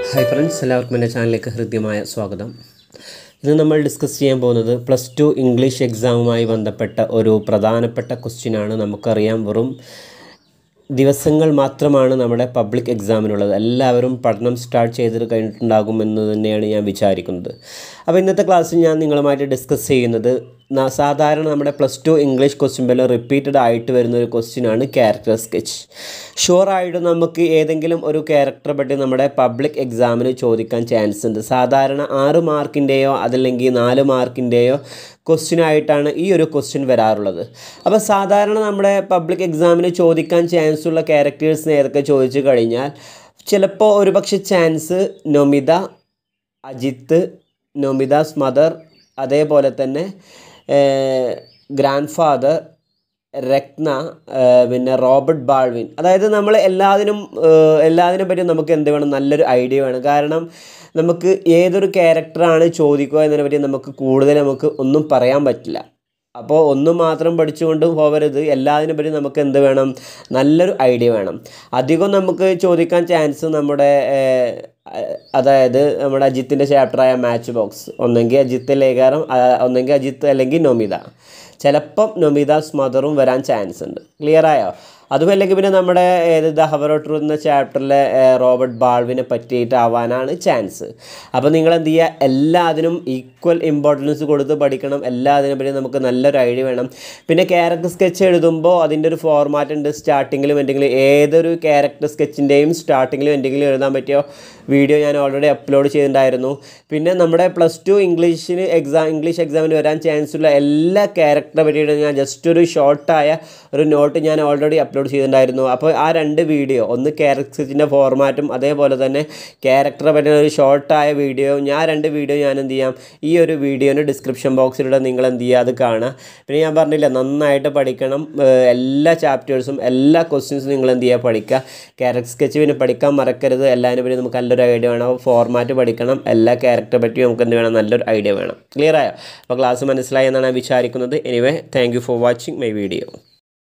hi friends എല്ലാവർക്കും എൻ്റെ ചാനലിലേക്ക് ഹൃദ്യമായ സ്വാഗതം ഇന്ന് നമ്മൾ ഡിസ്കസ് ചെയ്യാൻ പോകുന്നത് പ്ലസ് ടു ഇംഗ്ലീഷ് എക്സാമുമായി ബന്ധപ്പെട്ട ഒരു പ്രധാനപ്പെട്ട ക്വസ്റ്റ്യനാണ് നമുക്കറിയാം വെറും ദിവസങ്ങൾ മാത്രമാണ് നമ്മുടെ പബ്ലിക് എക്സാമിനുള്ളത് എല്ലാവരും പഠനം സ്റ്റാർട്ട് ചെയ്തിട്ട് കഴിഞ്ഞിട്ടുണ്ടാകുമെന്ന് തന്നെയാണ് ഞാൻ വിചാരിക്കുന്നത് അപ്പോൾ ഇന്നത്തെ ക്ലാസ്സിൽ ഞാൻ നിങ്ങളുമായിട്ട് ഡിസ്കസ് ചെയ്യുന്നത് ന- സാധാരണ നമ്മുടെ പ്ലസ് ടു ഇംഗ്ലീഷ് ക്വസ്റ്റ്യൻ പേരിൽ റിപ്പീറ്റഡ് ആയിട്ട് വരുന്ന ഒരു ക്വസ്റ്റ്യനാണ് ക്യാരക്ടർ സ്കെച്ച് ഷുവറായിട്ട് നമുക്ക് ഏതെങ്കിലും ഒരു ക്യാരക്ടറെ പറ്റി നമ്മുടെ പബ്ലിക് എക്സാമിന് ചോദിക്കാൻ ചാൻസ് ഉണ്ട് സാധാരണ ആറ് മാർക്കിൻ്റെയോ അതല്ലെങ്കിൽ നാല് മാർക്കിൻ്റെയോ ക്വസ്റ്റ്യൻ ആയിട്ടാണ് ഈ ഒരു ക്വസ്റ്റ്യൻ വരാറുള്ളത് അപ്പോൾ സാധാരണ നമ്മുടെ പബ്ലിക് എക്സാമിന് ചോദിക്കാൻ ചാൻസ് ഉള്ള ക്യാരക്ടേഴ്സ് ഏതൊക്കെ ചോദിച്ചു കഴിഞ്ഞാൽ ചിലപ്പോൾ ഒരുപക്ഷെ ചാൻസ് നൊമിത അജിത്ത് നൊമിതാസ് മദർ അതേപോലെ തന്നെ ഗ്രാൻഡ് ഫാദർ രത്ന ഏഹ് പിന്നെ റോബർട്ട് ബാൾവിൻ അതായത് നമ്മൾ എല്ലാത്തിനും ഏഹ് എല്ലാത്തിനെ പറ്റി നമുക്ക് എന്ത് വേണം നല്ലൊരു ഐഡിയ വേണം കാരണം നമുക്ക് ഏതൊരു ക്യാരക്ടറാണ് ചോദിക്കുക എന്നതിനെ പറ്റി നമുക്ക് കൂടുതൽ നമുക്ക് ഒന്നും പറയാൻ പറ്റില്ല അപ്പോൾ ഒന്നും മാത്രം പഠിച്ചുകൊണ്ട് പോകരുത് എല്ലാത്തിനെ പറ്റി നമുക്ക് എന്ത് വേണം നല്ലൊരു ഐഡിയ വേണം അധികം നമുക്ക് ചോദിക്കാൻ ചാൻസ് നമ്മുടെ ഏഹ്, അതായത് നമ്മുടെ അജിത്തിൻ്റെ ചാപ്റ്ററായ മാച്ച് ബോക്സ് ഒന്നെങ്കിൽ അജിത്ത് ലേഖാരം ഒന്നെങ്കിൽ അജിത്ത് അല്ലെങ്കിൽ നൊമിത ചിലപ്പം നൊമിതാസ് മദറും വരാൻ ചാൻസ് ഉണ്ട് ക്ലിയർ ആയോ അതും അല്ലെങ്കിൽ പിന്നെ നമ്മുടെ ഏത് ദ ഹവർ ഓഫ് ട്രൂത്ത് എന്ന ചാപ്റ്ററിലെ റോബർട്ട് ബാൾവിനെ പറ്റിയിട്ട് ആവാനാണ് ചാൻസ് അപ്പോൾ നിങ്ങൾ എന്ത് ചെയ്യുക എല്ലാത്തിനും ഈക്വൽ ഇമ്പോർട്ടൻസ് കൊടുത്ത് പഠിക്കണം എല്ലാത്തിനെ പറ്റി നമുക്ക് നല്ലൊരു ഐഡിയ വേണം പിന്നെ ക്യാരക്ടർ സ്കെച്ച് എഴുതുമ്പോൾ അതിൻ്റെ ഒരു ഫോർമാറ്റ് ഉണ്ട് സ്റ്റാർട്ടിങ്ങിലും എന്തെങ്കിലും ഏതൊരു ക്യാരക്ടർ സ്കെച്ചിൻ്റെയും സ്റ്റാർട്ടിങ്ങിലും എന്തെങ്കിലും എഴുതാൻ പറ്റിയോ വീഡിയോ ഞാൻ ഓൾറെഡി അപ്ലോഡ് ചെയ്തിട്ടുണ്ടായിരുന്നു പിന്നെ നമ്മുടെ പ്ലസ് ടു ഇംഗ്ലീഷിന് എക്സാം ഇംഗ്ലീഷ് എക്സാമിന് വരാൻ ചാൻസ് ഉള്ള എല്ലാ ക്യാരക്ടറെ പറ്റിയിട്ട് ഞാൻ ജസ്റ്റ് ഒരു ഷോർട്ടായ ഒരു നോട്ട് ഞാൻ ഓൾറെഡി അപ്ലോഡ് ചെയ്തിട്ടുണ്ടായിരുന്നു അപ്പോൾ ആ രണ്ട് വീഡിയോ ഒന്ന് ക്യാരക്ടറിൻ്റെ ഫോർമാറ്റും അതേപോലെ തന്നെ ക്യാരക്ടറെ പറ്റുന്ന ഒരു ഷോർട്ടായ വീഡിയോ ഞാൻ രണ്ട് വീഡിയോ ഞാൻ എന്ത് ചെയ്യാം ഈ ഒരു വീഡിയോൻ്റെ ഡിസ്ക്രിപ്ഷൻ ബോക്സിലൂടെ നിങ്ങൾ എന്ത് ചെയ്യുക അത് കാണുക പിന്നെ ഞാൻ പറഞ്ഞില്ല നന്നായിട്ട് പഠിക്കണം ഏഹ് എല്ലാ ചാപ്റ്റേഴ്സും എല്ലാ ക്വസ്റ്റ്യൻസും നിങ്ങൾ എന്ത് ചെയ്യുക പഠിക്കുക ക്യാരക്ടർ സ്കെച്ച് പിന്നെ പഠിക്കാൻ മറക്കരുത് എല്ലാതിനെ പറ്റി നമുക്ക് നല്ലൊരു ഐഡിയ വേണം അപ്പോൾ ഫോർമാറ്റ് പഠിക്കണം എല്ലാ ക്യാരക്ടറെ പറ്റിയും നമുക്ക് എന്ത് വേണം നല്ലൊരു ഐഡിയ വേണം ക്ലിയർ ആയോ അപ്പോൾ ക്ലാസ് മനസ്സിലായി എന്നാണ് ഞാൻ വിചാരിക്കുന്നത് anyway thank you for watching my video